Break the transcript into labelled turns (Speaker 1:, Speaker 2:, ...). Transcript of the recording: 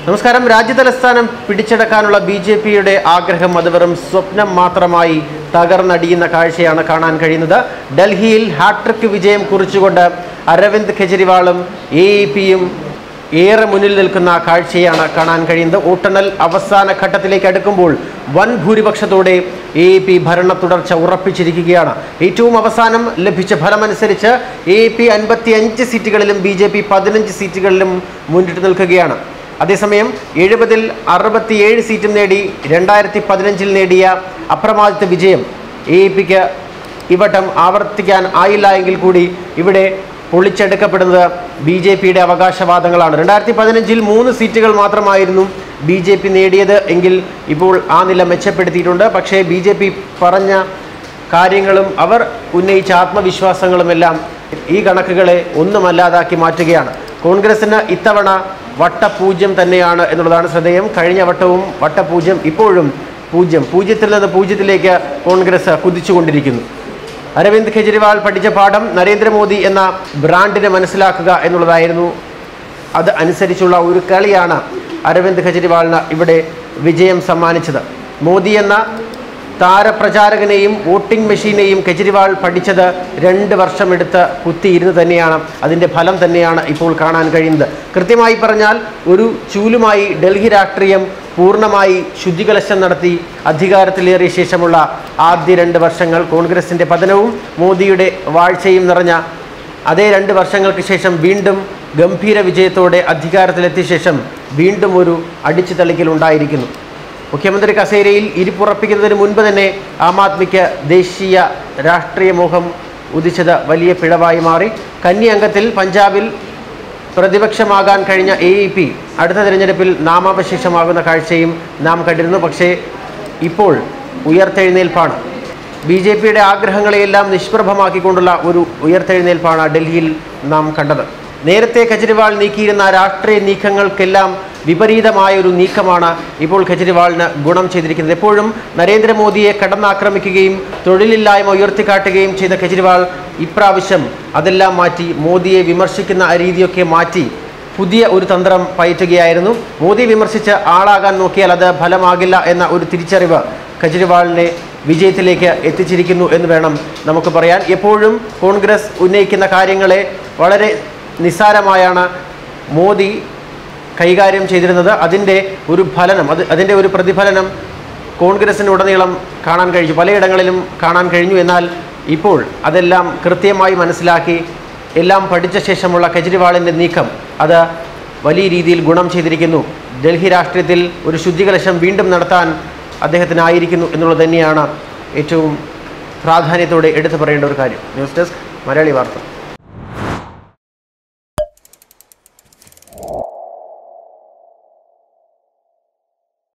Speaker 1: നമസ്കാരം രാജ്യതലസ്ഥാനം പിടിച്ചെടുക്കാനുള്ള B J പിയുടെ ആഗ്രഹം അത് വെറും സ്വപ്നം മാത്രമായി തകർന്നടിയുന്ന കാഴ്ചയാണ് കാണാൻ കഴിയുന്നത് ഡൽഹിയിൽ ഹാട്രിക് വിജയം കുറിച്ചുകൊണ്ട് അരവിന്ദ് കെജ്രിവാളും എ ഇ പിയും ഏറെ മുന്നിൽ നിൽക്കുന്ന കാഴ്ചയാണ് കാണാൻ കഴിയുന്നത് വോട്ടെണ്ണൽ അവസാന ഘട്ടത്തിലേക്ക് അടുക്കുമ്പോൾ വൻ ഭൂരിപക്ഷത്തോടെ എ പി ഭരണ തുടർച്ച ഉറപ്പിച്ചിരിക്കുകയാണ് ഏറ്റവും അവസാനം ലഭിച്ച ഫലമനുസരിച്ച് എ പി അൻപത്തി അഞ്ച് സീറ്റുകളിലും ബി ജെ പി പതിനഞ്ച് സീറ്റുകളിലും മുന്നിട്ട് നിൽക്കുകയാണ് അതേസമയം എഴുപതിൽ അറുപത്തിയേഴ് സീറ്റും നേടി രണ്ടായിരത്തി പതിനഞ്ചിൽ നേടിയ അപ്രമാദിത്ത വിജയം എ പിക്ക് ഇവട്ടം ആവർത്തിക്കാൻ ആയില്ല എങ്കിൽ കൂടി ഇവിടെ പൊളിച്ചെടുക്കപ്പെടുന്നത് ബി ജെ പിയുടെ അവകാശവാദങ്ങളാണ് രണ്ടായിരത്തി പതിനഞ്ചിൽ മൂന്ന് സീറ്റുകൾ മാത്രമായിരുന്നു ബി ജെ പി നേടിയത് എങ്കിൽ ഇപ്പോൾ ആ നില മെച്ചപ്പെടുത്തിയിട്ടുണ്ട് പക്ഷേ ബി ജെ പി പറഞ്ഞ കാര്യങ്ങളും അവർ ഉന്നയിച്ച ആത്മവിശ്വാസങ്ങളുമെല്ലാം ഈ കണക്കുകളെ ഒന്നുമല്ലാതാക്കി മാറ്റുകയാണ് കോൺഗ്രസിന് ഇത്തവണ വട്ടപൂജ്യം തന്നെയാണ് എന്നുള്ളതാണ് ശ്രദ്ധേയം കഴിഞ്ഞ വട്ടവും വട്ടപൂജ്യം ഇപ്പോഴും പൂജ്യം പൂജ്യത്തിൽ നിന്ന് പൂജ്യത്തിലേക്ക് കോൺഗ്രസ് കുതിച്ചുകൊണ്ടിരിക്കുന്നു അരവിന്ദ് കെജ്രിവാൾ പഠിച്ച പാഠം നരേന്ദ്രമോദി എന്ന ബ്രാൻഡിനെ മനസ്സിലാക്കുക എന്നുള്ളതായിരുന്നു അത് അനുസരിച്ചുള്ള ഒരു കളിയാണ് അരവിന്ദ് കെജ്രിവാളിന് ഇവിടെ വിജയം സമ്മാനിച്ചത് മോദി എന്ന താരപ്രചാരകനെയും വോട്ടിംഗ് മെഷീനെയും കെജ്രിവാൾ പഠിച്ചത് രണ്ട് വർഷമെടുത്ത് കുത്തിയിരുന്ന് തന്നെയാണ് അതിൻ്റെ ഫലം തന്നെയാണ് ഇപ്പോൾ കാണാൻ കഴിയുന്നത് കൃത്യമായി പറഞ്ഞാൽ ഒരു ചൂലുമായി ഡൽഹി രാഷ്ട്രീയം പൂർണ്ണമായി ശുദ്ധികലശം നടത്തി അധികാരത്തിലേറിയ ശേഷമുള്ള ആദ്യ രണ്ട് വർഷങ്ങൾ കോൺഗ്രസിൻ്റെ പതനവും മോദിയുടെ വാഴ്ചയും നിറഞ്ഞ അതേ രണ്ട് വർഷങ്ങൾക്ക് ശേഷം വീണ്ടും ഗംഭീര വിജയത്തോടെ അധികാരത്തിലെത്തിയ ശേഷം വീണ്ടും ഒരു അടിച്ചു തളിക്കലുണ്ടായിരിക്കുന്നു മുഖ്യമന്ത്രി കസേരയിൽ ഇരിപ്പുറപ്പിക്കുന്നതിന് മുൻപ് തന്നെ ആം ആദ്മിക്ക് ദേശീയ രാഷ്ട്രീയ മോഹം ഉദിച്ചത് വലിയ പിഴവായി മാറി കന്നി അംഗത്തിൽ പഞ്ചാബിൽ പ്രതിപക്ഷമാകാൻ കഴിഞ്ഞ എ ഇ പി അടുത്ത തിരഞ്ഞെടുപ്പിൽ നാമാവശേഷമാകുന്ന കാഴ്ചയും നാം കണ്ടിരുന്നു പക്ഷേ ഇപ്പോൾ ഉയർത്തെഴുന്നേൽപ്പാണ് ബി ജെ പിയുടെ ആഗ്രഹങ്ങളെയെല്ലാം നിഷ്പ്രഭമാക്കിക്കൊണ്ടുള്ള ഒരു ഉയർത്തെഴുന്നേൽപ്പാണ് ഡൽഹിയിൽ നാം കണ്ടത് നേരത്തെ കെജ്രിവാൾ നീക്കിയിരുന്ന രാഷ്ട്രീയ നീക്കങ്ങൾക്കെല്ലാം വിപരീതമായ ഒരു നീക്കമാണ് ഇപ്പോൾ കെജ്രിവാളിന് ഗുണം ചെയ്തിരിക്കുന്നത് എപ്പോഴും നരേന്ദ്രമോദിയെ കടന്നാക്രമിക്കുകയും തൊഴിലില്ലായ്മ ഉയർത്തിക്കാട്ടുകയും ചെയ്ത കെജ്രിവാൾ ഇപ്രാവശ്യം അതെല്ലാം മാറ്റി മോദിയെ വിമർശിക്കുന്ന ആ രീതിയൊക്കെ മാറ്റി പുതിയ ഒരു തന്ത്രം പയറ്റുകയായിരുന്നു മോദി വിമർശിച്ച് ആളാകാൻ നോക്കിയാൽ അത് ഫലമാകില്ല എന്ന ഒരു തിരിച്ചറിവ് കെജ്രിവാളിനെ വിജയത്തിലേക്ക് എത്തിച്ചിരിക്കുന്നു എന്ന് വേണം നമുക്ക് പറയാൻ എപ്പോഴും കോൺഗ്രസ് ഉന്നയിക്കുന്ന കാര്യങ്ങളെ വളരെ നിസ്സാരമായാണ് മോദി കൈകാര്യം ചെയ്തിരുന്നത് അതിൻ്റെ ഒരു ഫലനം അത് അതിൻ്റെ ഒരു പ്രതിഫലനം കോൺഗ്രസിനുടനീളം കാണാൻ കഴിഞ്ഞു പലയിടങ്ങളിലും കാണാൻ കഴിഞ്ഞു എന്നാൽ ഇപ്പോൾ അതെല്ലാം കൃത്യമായി മനസ്സിലാക്കി എല്ലാം പഠിച്ച ശേഷമുള്ള കെജ്രിവാളിൻ്റെ നീക്കം അത് വലിയ രീതിയിൽ ഗുണം ചെയ്തിരിക്കുന്നു ഡൽഹി രാഷ്ട്രീയത്തിൽ ഒരു ശുദ്ധികലശം വീണ്ടും നടത്താൻ അദ്ദേഹത്തിനായിരിക്കുന്നു എന്നുള്ളത് തന്നെയാണ് ഏറ്റവും പ്രാധാന്യത്തോടെ എടുത്തു പറയേണ്ട ഒരു കാര്യം ന്യൂസ് ഡെസ്ക് മലയാളി വാർത്ത